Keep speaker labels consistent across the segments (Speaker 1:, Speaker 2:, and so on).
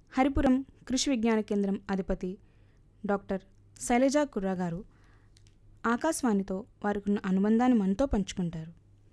Speaker 1: హరిపురం కృషి విజ్ఞాన కేంద్రం అధిపతి డాక్టర్ శైలజ కుర్రా గారు ఆకాశవాణితో వారికున్న అనుబంధాన్ని మనతో పంచుకుంటారు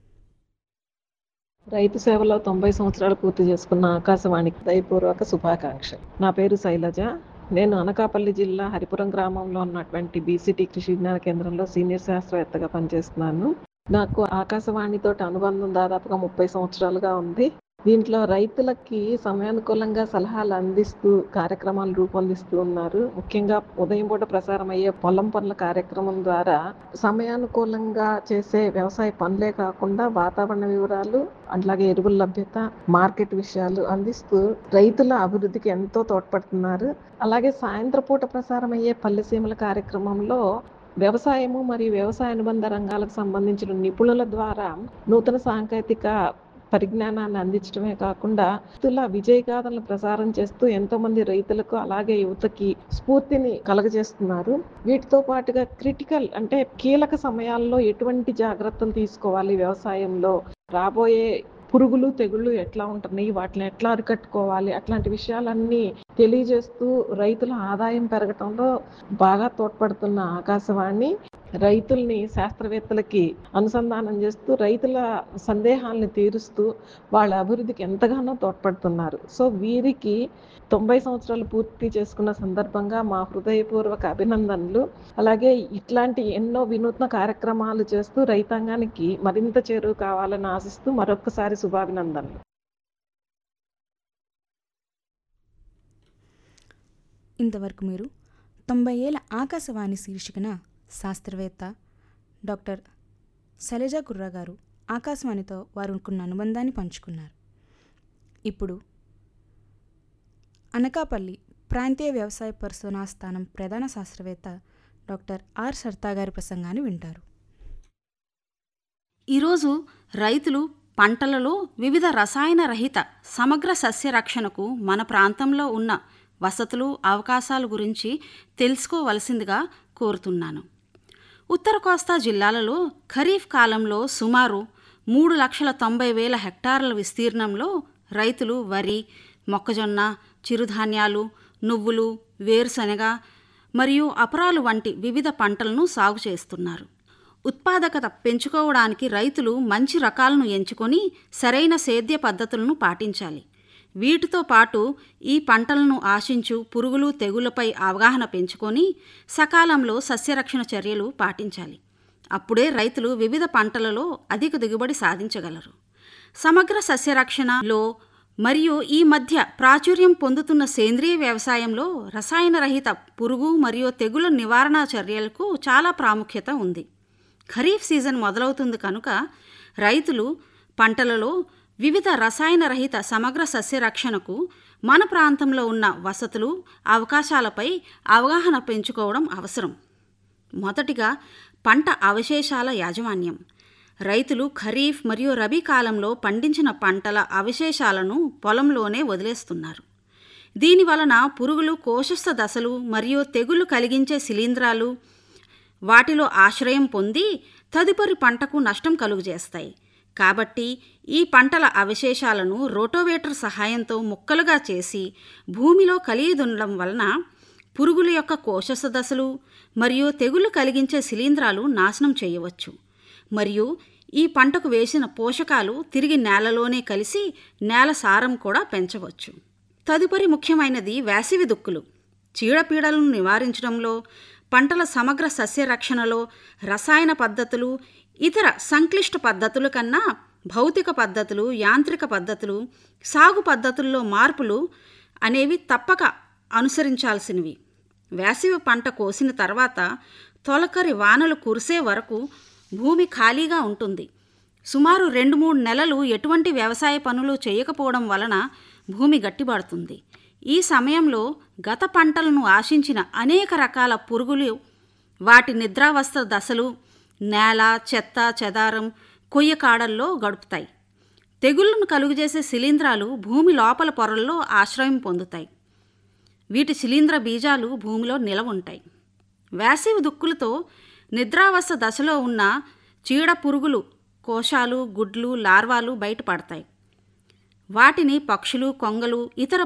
Speaker 2: రైతు సేవలో తొంభై సంవత్సరాలు పూర్తి చేసుకున్న ఆకాశవాణికి దయపూర్వక శుభాకాంక్ష నా పేరు శైలజ నేను అనకాపల్లి జిల్లా హరిపురం గ్రామంలో ఉన్నటువంటి బీసీటీ కృషి విజ్ఞాన కేంద్రంలో సీనియర్ శాస్త్రవేత్తగా పనిచేస్తున్నాను నాకు ఆకాశవాణితో అనుబంధం దాదాపుగా ముప్పై సంవత్సరాలుగా ఉంది దీంట్లో రైతులకి సమయానుకూలంగా సలహాలు అందిస్తూ కార్యక్రమాలు రూపొందిస్తూ ఉన్నారు ముఖ్యంగా ఉదయం పూట ప్రసారం అయ్యే పొలం పనుల కార్యక్రమం ద్వారా సమయానుకూలంగా చేసే వ్యవసాయ పనులే కాకుండా వాతావరణ వివరాలు అట్లాగే ఎరువుల లభ్యత మార్కెట్ విషయాలు అందిస్తూ రైతుల అభివృద్ధికి ఎంతో తోడ్పడుతున్నారు అలాగే సాయంత్రం పూట ప్రసారం అయ్యే పల్లెసీమల కార్యక్రమంలో వ్యవసాయము మరియు వ్యవసాయ అనుబంధ రంగాలకు సంబంధించిన నిపుణుల ద్వారా నూతన సాంకేతిక పరిజ్ఞానాన్ని అందించడమే కాకుండా రైతుల విజయగాథలను ప్రసారం చేస్తూ ఎంతో మంది రైతులకు అలాగే యువతకి స్ఫూర్తిని కలగజేస్తున్నారు వీటితో పాటుగా క్రిటికల్ అంటే కీలక సమయాల్లో ఎటువంటి జాగ్రత్తలు తీసుకోవాలి వ్యవసాయంలో రాబోయే పురుగులు తెగుళ్ళు ఎట్లా ఉంటున్నాయి వాటిని ఎట్లా అరికట్టుకోవాలి అట్లాంటి విషయాలన్నీ తెలియజేస్తూ రైతుల ఆదాయం పెరగటంలో బాగా తోడ్పడుతున్న ఆకాశవాణి రైతుల్ని శాస్త్రవేత్తలకి అనుసంధానం చేస్తూ రైతుల సందేహాలను తీరుస్తూ వాళ్ళ అభివృద్ధికి ఎంతగానో తోడ్పడుతున్నారు సో వీరికి తొంభై సంవత్సరాలు పూర్తి చేసుకున్న సందర్భంగా మా హృదయపూర్వక అభినందనలు అలాగే ఇట్లాంటి ఎన్నో వినూత్న కార్యక్రమాలు చేస్తూ రైతాంగానికి మరింత చేరువు కావాలని ఆశిస్తూ మరొక్కసారి శుభాభినందనలు
Speaker 1: ఇంతవరకు మీరు తొంభై ఏళ్ళ ఆకాశవాణి శీర్షికన శాస్త్రవేత్త డాక్టర్ శైలజ కుర్రా గారు ఆకాశవాణితో వారుకున్న అనుబంధాన్ని పంచుకున్నారు ఇప్పుడు అనకాపల్లి ప్రాంతీయ వ్యవసాయ పరిశోధనా స్థానం ప్రధాన శాస్త్రవేత్త డాక్టర్ ఆర్ సర్తా గారి ప్రసంగాన్ని వింటారు
Speaker 3: ఈరోజు రైతులు పంటలలో వివిధ రసాయన రహిత సమగ్ర సస్య రక్షణకు మన ప్రాంతంలో ఉన్న వసతులు అవకాశాల గురించి తెలుసుకోవలసిందిగా కోరుతున్నాను ఉత్తర కోస్తా జిల్లాలలో ఖరీఫ్ కాలంలో సుమారు మూడు లక్షల తొంభై వేల హెక్టార్ల విస్తీర్ణంలో రైతులు వరి మొక్కజొన్న చిరుధాన్యాలు నువ్వులు వేరుశనగ మరియు అపరాలు వంటి వివిధ పంటలను సాగు చేస్తున్నారు ఉత్పాదకత పెంచుకోవడానికి రైతులు మంచి రకాలను ఎంచుకొని సరైన సేద్య పద్ధతులను పాటించాలి వీటితో పాటు ఈ పంటలను ఆశించు పురుగులు తెగులపై అవగాహన పెంచుకొని సకాలంలో సస్యరక్షణ చర్యలు పాటించాలి అప్పుడే రైతులు వివిధ పంటలలో అధిక దిగుబడి సాధించగలరు సమగ్ర సస్యరక్షణలో మరియు ఈ మధ్య ప్రాచుర్యం పొందుతున్న సేంద్రియ వ్యవసాయంలో రసాయన రహిత పురుగు మరియు తెగుల నివారణ చర్యలకు చాలా ప్రాముఖ్యత ఉంది ఖరీఫ్ సీజన్ మొదలవుతుంది కనుక రైతులు పంటలలో వివిధ రసాయన రహిత సమగ్ర సస్యరక్షణకు మన ప్రాంతంలో ఉన్న వసతులు అవకాశాలపై అవగాహన పెంచుకోవడం అవసరం మొదటిగా పంట అవశేషాల యాజమాన్యం రైతులు ఖరీఫ్ మరియు రబీ కాలంలో పండించిన పంటల అవశేషాలను పొలంలోనే వదిలేస్తున్నారు దీని వలన పురుగులు కోశస్థ దశలు మరియు తెగులు కలిగించే శిలీంధ్రాలు వాటిలో ఆశ్రయం పొంది తదుపరి పంటకు నష్టం కలుగజేస్తాయి కాబట్టి ఈ పంటల అవశేషాలను రోటోవేటర్ సహాయంతో ముక్కలుగా చేసి భూమిలో కలిగిదుండడం వలన పురుగుల యొక్క కోశస్థ దశలు మరియు తెగులు కలిగించే శిలీంధ్రాలు నాశనం చేయవచ్చు మరియు ఈ పంటకు వేసిన పోషకాలు తిరిగి నేలలోనే కలిసి నేల సారం కూడా పెంచవచ్చు తదుపరి ముఖ్యమైనది వేసవి దుక్కులు చీడపీడలను నివారించడంలో పంటల సమగ్ర సస్య రక్షణలో రసాయన పద్ధతులు ఇతర సంక్లిష్ట పద్ధతుల కన్నా భౌతిక పద్ధతులు యాంత్రిక పద్ధతులు సాగు పద్ధతుల్లో మార్పులు అనేవి తప్పక అనుసరించాల్సినవి వేసవి పంట కోసిన తర్వాత తొలకరి వానలు కురిసే వరకు భూమి ఖాళీగా ఉంటుంది సుమారు రెండు మూడు నెలలు ఎటువంటి వ్యవసాయ పనులు చేయకపోవడం వలన భూమి గట్టిపడుతుంది ఈ సమయంలో గత పంటలను ఆశించిన అనేక రకాల పురుగులు వాటి నిద్రావస్థ దశలు నేల చెత్త చెదారం కొయ్య కాడల్లో గడుపుతాయి తెగుళ్లను కలుగజేసే శిలీంధ్రాలు భూమి లోపల పొరల్లో ఆశ్రయం పొందుతాయి వీటి శిలీంద్ర బీజాలు భూమిలో నిలవ ఉంటాయి వేసవి దుక్కులతో నిద్రావస్థ దశలో ఉన్న చీడ పురుగులు కోశాలు గుడ్లు లార్వాలు బయటపడతాయి వాటిని పక్షులు కొంగలు ఇతర